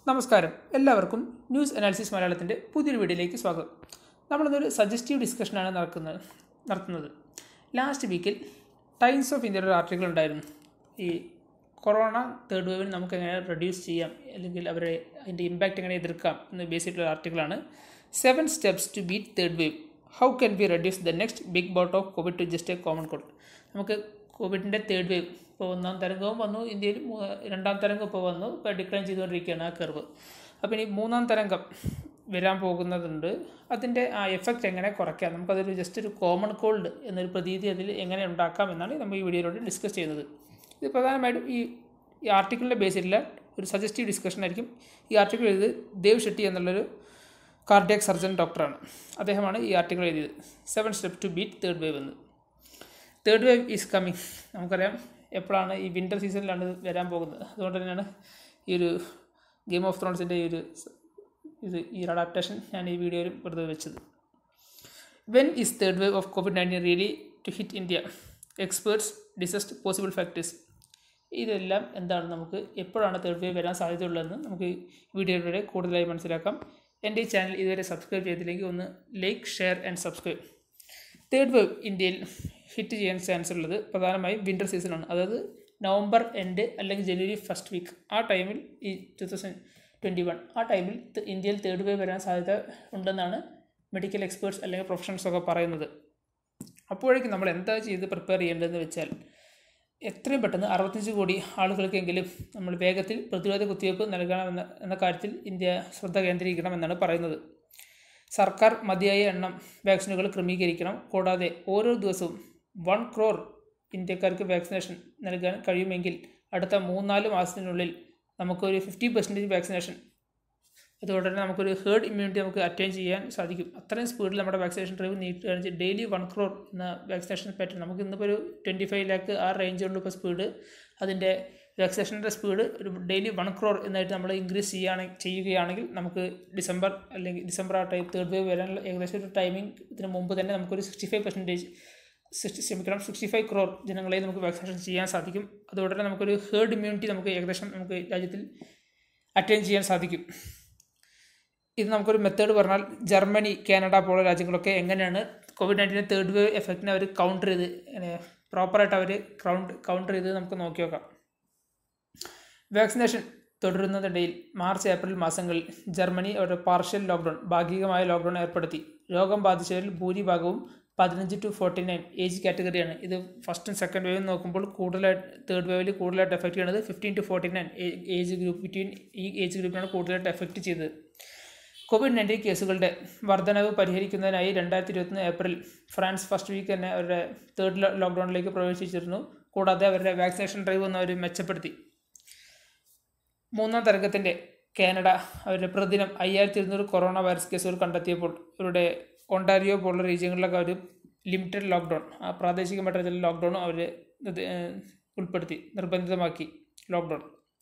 നമസ്കാരം എല്ലാവർക്കും news analysis മലയാളത്തിൻ്റെ പുതിയൊരു വീഡിയോയിലേക്ക് സ്വാഗതം നമ്മളിന്നൊരു സജസ്റ്റീവ് ഡിസ്കഷനാണ് നടക്കുന്നത് നടത്തുന്നത് ലാസ്റ്റ് വീക്കിൽ ടൈംസ് ഓഫ് ഇന്ത്യയുടെ ഒരു ആർട്ടിക്കിൾ ഉണ്ടായിരുന്നു ഈ കൊറോണ തേർഡ് വേവിന് നമുക്ക് എങ്ങനെ റെഡ്യൂസ് ചെയ്യാം അല്ലെങ്കിൽ അവരെ അതിൻ്റെ ഇമ്പാക്റ്റ് എങ്ങനെ എതിർക്കാം എന്ന് ബേസ് ചെയ്തിട്ടുള്ള ആർട്ടിക്കിളാണ് seven steps to beat third wave how can we reduce the next big bout of covid to just a common cold നമുക്ക് കോവിഡിൻ്റെ തേർഡ് വേവ് ഇപ്പോൾ ഒന്നാം തരംഗവും വന്നു ഇന്ത്യയിൽ മൂ- രണ്ടാം തരംഗം ഇപ്പോൾ വന്നു ഇപ്പോൾ ഡിക്ലൈൻ ചെയ്തുകൊണ്ടിരിക്കുകയാണ് ആ കർവ് അപ്പോൾ ഇനി മൂന്നാം തരംഗം വരാൻ പോകുന്നതുണ്ട് അതിൻ്റെ ആ എഫക്റ്റ് എങ്ങനെ കുറയ്ക്കാം നമുക്കതൊരു ജസ്റ്റ് ഒരു കോമൺ കോൾഡ് എന്നൊരു പ്രതീതി അതിൽ എങ്ങനെ ഉണ്ടാക്കാം എന്നാണ് നമ്മൾ ഈ വീഡിയോയിലൂടെ ഡിസ്കസ് ചെയ്യുന്നത് ഇത് പ്രധാനമായിട്ടും ഈ ഈ ആർട്ടിക്കിളിൻ്റെ ബേസിലുള്ള ഒരു സജസ്റ്റീവ് ഡിസ്കഷൻ ആയിരിക്കും ഈ ആർട്ടിക്കിൾ എഴുതിയത് ദേവ് ഷെട്ടി എന്നുള്ളൊരു കാർഡിയാക് സർജൻ ഡോക്ടറാണ് അദ്ദേഹമാണ് ഈ ആർട്ടിക്കിൾ എഴുതിയത് seven step to beat third wave എന്ന് തേർഡ് വേവ് ഈസ് കമ്മിങ് നമുക്കറിയാം എപ്പോഴാണ് ഈ വിൻ്റർ സീസണിലാണ് ഇത് വരാൻ പോകുന്നത് അതുകൊണ്ട് തന്നെയാണ് ഈ ഒരു ഗെയിം ഓഫ് ത്രോൺസിൻ്റെ ഈ ഒരു സ- ഇത് ഈ ഒരു അഡാപ്റ്റേഷൻ ഞാൻ ഈ വീഡിയോയിൽ വെറുതെ വെച്ചത് when is third wave of covid nineteen really to hit India experts discuss possible factors ഇതെല്ലാം എന്താണ് നമുക്ക് എപ്പോഴാണ് തേർഡ് വേവ് വരാൻ സാധ്യതയുള്ളതെന്ന് നമുക്ക് ഈ വീഡിയോയിലൂടെ കൂടുതലായി മനസ്സിലാക്കാം എൻ്റെ ഈ ചാനൽ ഇതുവരെ സബ്സ്ക്രൈബ് ചെയ്തില്ലെങ്കിൽ ഒന്ന് like share and subscribe third wave ഇന്ത്യയിൽ ഹിറ്റ് ചെയ്യാൻ ചാൻസ് ഉള്ളത് പ്രധാനമായും വിൻ്റർ സീസണാണ് അതായത് നവംബർ എൻഡ് അല്ലെങ്കിൽ ജനുവരി ഫസ്റ്റ് വീക്ക് ആ ടൈമിൽ ഈ ടു തൗസൻഡ് ട്വൻറ്റി വൺ ആ ടൈമിൽ ത- ഇന്ത്യയിൽ തേർഡ് വേവ് വരാൻ സാധ്യത ഉണ്ടെന്നാണ് മെഡിക്കൽ എക്സ്പേർട്സ് അല്ലെങ്കിൽ പ്രൊഫഷണൽസ് ഒക്കെ പറയുന്നത് അപ്പോഴേക്കും നമ്മൾ എന്താ ചെയ്ത് പ്രിപ്പയർ ചെയ്യേണ്ടതെന്ന് വെച്ചാൽ എത്രയും പെട്ടെന്ന് അറുപത്തഞ്ച് കോടി ആളുകൾക്കെങ്കിലും നമ്മൾ വേഗത്തിൽ പ്രതിരോധ കുത്തിവയ്പ്പ് നൽകണമെന്ന എന്ന കാര്യത്തിൽ ഇന്ത്യ ശ്രദ്ധ കേന്ദ്രീകരിക്കണം എന്നാണ് പറയുന്നത് സർക്കാർ മതിയായ എണ്ണം വാക്സിനുകൾ ക്രമീകരിക്കണം കൂടാതെ ഓരോ ദിവസവും വൺ ക്രോർ ഇന്ത്യക്കാർക്ക് വാക്സിനേഷൻ നൽകാൻ കഴിയുമെങ്കിൽ അടുത്ത മൂന്നാല് മാസത്തിനുള്ളിൽ നമുക്കൊരു ഫിഫ്റ്റി പെർസെൻറ്റേജ് വാക്സിനേഷൻ അതുകൊണ്ട് തന്നെ നമുക്കൊരു ഹേർഡ് ഇമ്മ്യൂണിറ്റി നമുക്ക് അറ്റൈൻ ചെയ്യാൻ സാധിക്കും അത്രയും സ്പീഡിൽ നമ്മുടെ വാക്സിനേഷൻ ഡ്രൈവ് നീട്ടുകയാണെങ്കിൽ ഡെയിലി വൺ ക്രോർ എന്ന വാക്സിനേഷൻ പാറ്റേൺ നമുക്ക് ഇന്നിപ്പോൾ ഒരു ട്വൻറ്റി ഫൈവ് ലാക്ക് ആ റേഞ്ചുള്ള ഇപ്പോൾ സ്പീഡ് അതിൻ്റെ വാക്സിനേഷൻ്റെ സ്പീഡ് ഒരു ഡെയിലി വൺ ക്രോർ എന്നായിട്ട് നമ്മൾ ഇൻക്രീസ് ചെയ്യുകയാണെങ്കിൽ ചെയ്യുകയാണെങ്കിൽ നമുക്ക് ഡിസംബർ അല്ലെങ്കിൽ ഡിസംബർ ആ ടൈം തേർഡ് വേവ് വരാനുള്ള ഏകദേശം ഒരു ടൈമിംഗ് ഇതിന് മുമ്പ് തന്നെ നമുക്കൊരു സിക്സ്റ്റി ഫൈവ് പെർസെൻറ്റേജ് സിക്സ്റ്റി ക്ഷമിക്കണം സിക്സ്റ്റി ഫൈവ് ക്രോർ ജനങ്ങളെ നമുക്ക് വാക്സിനേഷൻ ചെയ്യാൻ സാധിക്കും അതുകൊണ്ട് തന്നെ നമുക്കൊരു ഹേർഡ് ഇമ്മ്യൂണിറ്റി നമുക്ക് ഏകദേശം നമുക്ക് രാജ്യത്തിൽ അറ്റൈൻ ചെയ്യാൻ സാധിക്കും ഇത് നമുക്കൊരു മെത്തേഡ് പറഞ്ഞാൽ ജർമ്മനി കാനഡ പോലുള്ള രാജ്യങ്ങളൊക്കെ എങ്ങനെയാണ് കോവിഡ് നയൻറ്റീൻ തേർഡ് വേവ് എഫക്റ്റിനെ അവർ കൗണ്ടർ ചെയ്ത് പ്രോപ്പറായിട്ട് അവർ കൗണ്ട് കൗണ്ടർ ചെയ്ത് നമുക്ക് നോക്കി നോക്കാം വാക്സിനേഷൻ തുടരുന്നതിനിടയിൽ മാർച്ച് ഏപ്രിൽ മാസങ്ങളിൽ ജർമ്മനി അവരുടെ പാർഷ്യൽ ലോക്ക്ഡൗൺ ഭാഗികമായ ലോക്ക്ഡൗൺ ഏർപ്പെടുത്തി രോഗം ബാധിച്ചവരിൽ ഭൂരിഭാഗവും പതിനഞ്ച് ടു ഫോർട്ടി നയൻ ഏജ് കാറ്റഗറിയാണ് ഇത് ഫസ്റ്റും സെക്കൻഡ് വേവും നോക്കുമ്പോൾ കൂടുതലായിട്ട് തേർഡ് വേവിൽ കൂടുതലായിട്ട് എഫക്റ്റ് ചെയ്യുന്നത് fifteen to forty nine age group between ഈ ഏജ് ഗ്രൂപ്പിനാണ് കൂടുതലായിട്ട് എഫക്റ്റ് ചെയ്തത് കോവിഡ് നയൻറ്റീൻ കേസുകളുടെ വർധനവ് പരിഹരിക്കുന്നതിനായി രണ്ടായിരത്തി ഇരുപത്തൊന്ന് ഏപ്രിൽ ഫ്രാൻസ് ഫസ്റ്റ് വീക്ക് തന്നെ അവരുടെ തേർഡ് ലോക്ക്ഡൗണിലേക്ക് പ്രവേശിച്ചിരുന്നു കൂടാതെ അവരുടെ വാക്സിനേഷൻ ഡ്രൈവ് ഒന്ന് അവർ മെച്ചപ്പെടുത്തി മൂന്നാം തരംഗത്തിൻ്റെ കാനഡ അവരുടെ പ്രതിദിനം അയ്യായിരത്തി ഇരുന്നൂറ് കൊറോണ വൈറസ് കേസുകൾ കണ്ടെത്തിയപ്പോൾ ഇവരുടെ ഒണ്ടാരിയോ പോലുള്ള രീതികളിലൊക്കെ അവർ ലിമിറ്റഡ് ലോക്ക്ഡൗൺ ആ പ്രാദേശികമായിട്ടുള്ള ചില ലോക്ക്ഡൗണും അവർ ഉൾപ്പെടുത്തി നിർബന്ധിതമാക്കി ലോക്ക്ഡൗൺ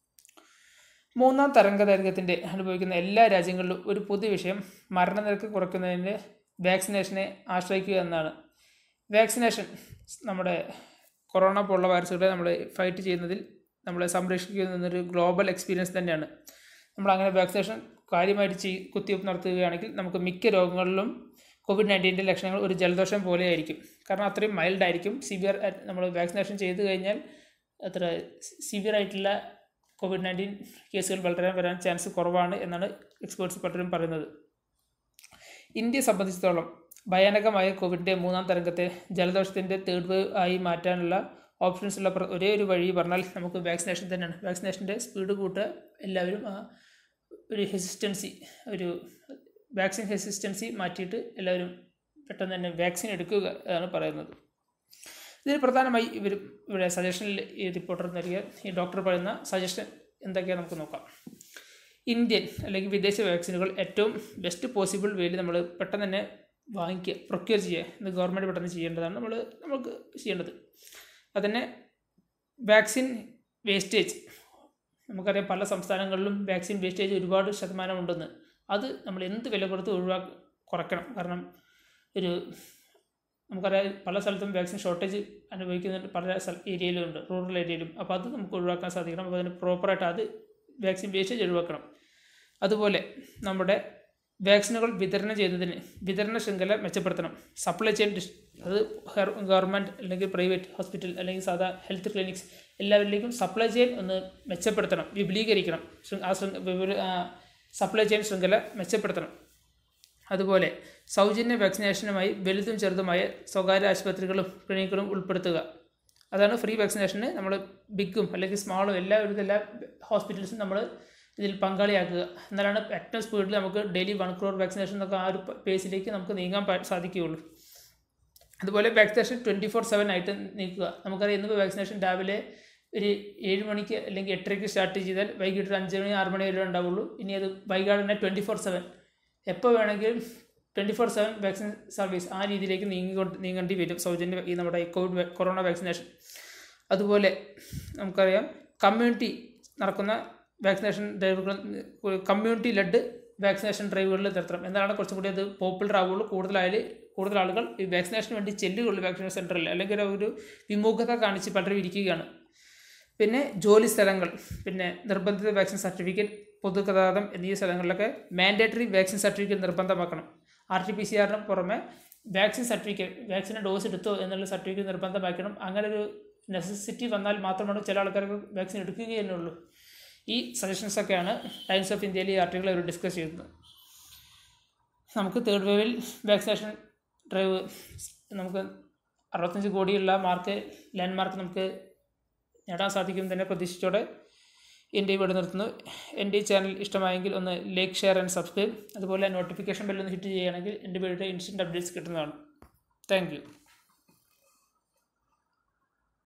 മൂന്നാം തരംഗ ദൈർഘ്യത്തിൻ്റെ അനുഭവിക്കുന്ന എല്ലാ രാജ്യങ്ങളിലും ഒരു പൊതു വിഷയം മരണനിരക്ക് കുറയ്ക്കുന്നതിന് വാക്സിനേഷനെ ആശ്രയിക്കുക എന്നതാണ് വാക്സിനേഷൻ നമ്മുടെ കൊറോണ പോലുള്ള വൈറസുകളെ നമ്മൾ ഫൈറ്റ് ചെയ്യുന്നതിൽ നമ്മളെ സംരക്ഷിക്കുന്ന എന്നൊരു ഗ്ലോബൽ എക്സ്പീരിയൻസ് തന്നെയാണ് നമ്മൾ അങ്ങനെ വാക്സിനേഷൻ കാര്യമായിട്ട് ചെയ് കുത്തിവയ്പ്പ് നടത്തുകയാണെങ്കിൽ നമുക്ക് മിക്ക രോഗങ്ങളിലും കോവിഡ് നയൻറ്റീൻ്റെ ലക്ഷണങ്ങൾ ഒരു ജലദോഷം പോലെയായിരിക്കും കാരണം അത്രയും മൈൽഡ് ആയിരിക്കും സിവിയർ നമ്മൾ വാക്സിനേഷൻ ചെയ്ത് കഴിഞ്ഞാൽ അത്ര സിവിയർ ആയിട്ടുള്ള കോവിഡ് നയൻറ്റീൻ കേസുകൾ വളരെ വരാൻ ചാൻസ് കുറവാണ് എന്നാണ് എക്സ്പേർട്സ് പലരും പറയുന്നത് ഇന്ത്യയെ സംബന്ധിച്ചിടത്തോളം ഭയാനകമായ കോവിഡിൻ്റെ മൂന്നാം തരംഗത്തെ ജലദോഷത്തിൻ്റെ തേർഡ് വേവ് ആയി മാറ്റാനുള്ള ഓപ്ഷൻസ് ഉള്ള പ്ര- ഒരേ ഒരു വഴി പറഞ്ഞാൽ നമുക്ക് വാക്സിനേഷൻ തന്നെയാണ് വാക്സിനേഷൻ്റെ സ്പീഡ് കൂട്ടുക എല്ലാവരും ആ ഒരു ഹെസിസ്റ്റൻസി ഒരു വാക്സിൻ ഹെസിസ്റ്റൻസി മാറ്റിയിട്ട് എല്ലാവരും പെട്ടെന്ന് തന്നെ വാക്സിൻ എടുക്കുക എന്നാണ് പറയുന്നത് ഇതിൽ പ്രധാനമായി ഇവർ ഇവിടെ സജഷനിൽ ഈ റിപ്പോർട്ടർ നൽകിയ ഈ ഡോക്ടർ പറയുന്ന സജഷൻ എന്തൊക്കെയാണ് നമുക്ക് നോക്കാം ഇന്ത്യൻ അല്ലെങ്കിൽ വിദേശ വാക്സിനുകൾ ഏറ്റവും ബെസ്റ്റ് പോസിബിൾ വേയിൽ നമ്മൾ പെട്ടെന്ന് തന്നെ വാങ്ങിക്കുക പ്രൊക്യൂർ ചെയ്യുക ഇത് ഗവൺമെൻറ് പെട്ടെന്ന് ചെയ്യേണ്ടതാണ് നമ്മൾ നമുക്ക് ചെയ്യേണ്ടത് അതന്നെ വാക്സിൻ വേസ്റ്റേജ് നമുക്കറിയാം പല സംസ്ഥാനങ്ങളിലും വാക്സിൻ വേസ്റ്റേജ് ഒരുപാട് ശതമാനമുണ്ടെന്ന് അത് നമ്മൾ എന്ത് വില കൊടുത്ത് ഒഴിവാക്കി കുറയ്ക്കണം കാരണം ഒരു നമുക്കറിയാം പല സ്ഥലത്തും വാക്സിൻ ഷോർട്ടേജ് അനുഭവിക്കുന്നുണ്ട് പല സ്ഥല ഏരിയയിലുണ്ട് റൂറൽ ഏരിയയിലും അപ്പോൾ അത് നമുക്ക് ഒഴിവാക്കാൻ സാധിക്കണം അപ്പോൾ അതിന് പ്രോപ്പറായിട്ട് അത് വാക്സിൻ വേസ്റ്റേജ് ഒഴിവാക്കണം അതുപോലെ നമ്മുടെ വാക്സിനുകൾ വിതരണം ചെയ്യുന്നതിന് വിതരണ ശൃംഖല മെച്ചപ്പെടുത്തണം സപ്ലൈ ചെയിൻ ഡിസ് അത് ഗവൺമെൻറ് അല്ലെങ്കിൽ പ്രൈവറ്റ് ഹോസ്പിറ്റൽ അല്ലെങ്കിൽ സാധാ ഹെൽത്ത് ക്ലിനിക്സ് എല്ലാവരിലേക്കും സപ്ലൈ ചെയിൻ ഒന്ന് മെച്ചപ്പെടുത്തണം വിപുലീകരിക്കണം ശൃ- ആ ശൃംഖ വിപുല- ആ സപ്ലൈ ചെയിൻ ശൃംഖല മെച്ചപ്പെടുത്തണം അതുപോലെ സൗജന്യ വാക്സിനേഷനുമായി വലുതും ചെറുതുമായ സ്വകാര്യ ആശുപത്രികളും ക്ലിനിക്കുകളും ഉൾപ്പെടുത്തുക അതാണ് ഫ്രീ വാക്സിനേഷന് നമ്മൾ ബിഗും അല്ലെങ്കിൽ സ്മാളും എല്ലാ ഒരു എല്ലാ ഹോസ്പിറ്റൽസും നമ്മൾ ഇതിൽ പങ്കാളിയാക്കുക എന്നാലാണ് ഏറ്റവും സ്പീഡിൽ നമുക്ക് ഡെയിലി വൺ ക്രോർ വാക്സിനേഷൻ എന്നൊക്കെ ആ ഒരു പേസിലേക്ക് നമുക്ക് നീങ്ങാൻ പ- സാധിക്കുകയുള്ളൂ അതുപോലെ വാക്സിനേഷൻ ട്വൻറ്റി ഫോർ സെവൻ ആയിട്ട് നീക്കുക നമുക്കറിയാം ഇന്നിപ്പോൾ വാക്സിനേഷൻ രാവിലെ ഒരു ഏഴ് മണിക്ക് അല്ലെങ്കിൽ എട്ടരയ്ക്ക് സ്റ്റാർട്ട് ചെയ്താൽ വൈകിട്ട് ഒരു അഞ്ച് മണി ആറ് മണി വരെ ഉണ്ടാവുള്ളൂ ഇനി അത് വൈകാതെ തന്നെ ട്വൻറ്റി ഫോർ സെവൻ എപ്പോൾ വേണമെങ്കിലും twenty four seven vaccine service ആ രീതിയിലേക്ക് നീങ്ങിക്കൊണ്ട് നീങ്ങേണ്ടി വരും സൗജന്യ ഈ നമ്മുടെ ഈ കോവിഡ് വാ- കൊറോണ വാക്സിനേഷൻ അതുപോലെ നമുക്കറിയാം കമ്മ്യൂണിറ്റി നടക്കുന്ന വാക്സിനേഷൻ ഡ്രൈവുകൾ കമ്മ്യൂണിറ്റി ലെഡ് വാക്സിനേഷൻ ഡ്രൈവുകളിൽ നിർത്തണം എന്നാണ് കുറച്ചും കൂടി അത് പോപ്പുലർ ആവുകയുള്ളൂ കൂടുതലായാൽ കൂടുതൽ ആളുകൾ ഈ വാക്സിനേഷന് വേണ്ടി ചെല്ലുകയുള്ളൂ വാക്സിനേഷൻ സെൻറ്ററിൽ അല്ലെങ്കിൽ ഒരു വിമുഖത കാണിച്ച് പലരും ഇരിക്കുകയാണ് പിന്നെ ജോലി സ്ഥലങ്ങൾ പിന്നെ നിർബന്ധിത വാക്സിൻ സർട്ടിഫിക്കറ്റ് പൊതുഗതാഗതം എന്നീ സ്ഥലങ്ങളിലൊക്കെ മാൻഡേറ്ററി വാക്സിൻ സർട്ടിഫിക്കറ്റ് നിർബന്ധമാക്കണം ആർ ടി പി സി ആറിന് പുറമെ വാക്സിൻ സർട്ടിഫിക്കറ്റ് വാക്സിൻ്റെ ഡോസ് എടുത്തോ എന്നുള്ള സർട്ടിഫിക്കറ്റ് നിർബന്ധമാക്കണം അങ്ങനെ ഒരു നെസസിറ്റി വന്നാൽ മാത്രമാണ് ചില ആൾക്കാർക്ക് വാക്സിൻ എടുക്കുകയേ ഉള്ളൂ ഈ സജഷൻസൊക്കെയാണ് ടൈംസ് ഓഫ് ഇന്ത്യയിൽ ഈ ആർട്ടിക്കിൾ അവർ ഡിസ്കസ് ചെയ്യുന്നത് നമുക്ക് തേർഡ് വേവിൽ വാക്സിനേഷൻ ഡ്രൈവ് നമുക്ക് അറുപത്തഞ്ച് കോടിയുള്ള മാർക്ക് ലാൻഡ് മാർക്ക് നമുക്ക് നേടാൻ സാധിക്കും തന്നെ പ്രതീക്ഷിച്ചോടെ എൻ്റെ ഇവിടെ നിർത്തുന്നു എൻ്റെ ഈ ചാനൽ ഇഷ്ടമായെങ്കിൽ ഒന്ന് ലൈക്ക് ഷെയർ ആൻഡ് സബ്സ്ക്രൈബ് അതുപോലെ നോട്ടിഫിക്കേഷൻ ബെല്ലൊന്ന് ഹിറ്റ് ചെയ്യുകയാണെങ്കിൽ എൻ്റെ വീഡിയോ ഇൻസ്റ്റൻറ്റ് അപ്ഡേറ്റ്സ് കിട്ടുന്നതാണ് താങ്ക് യു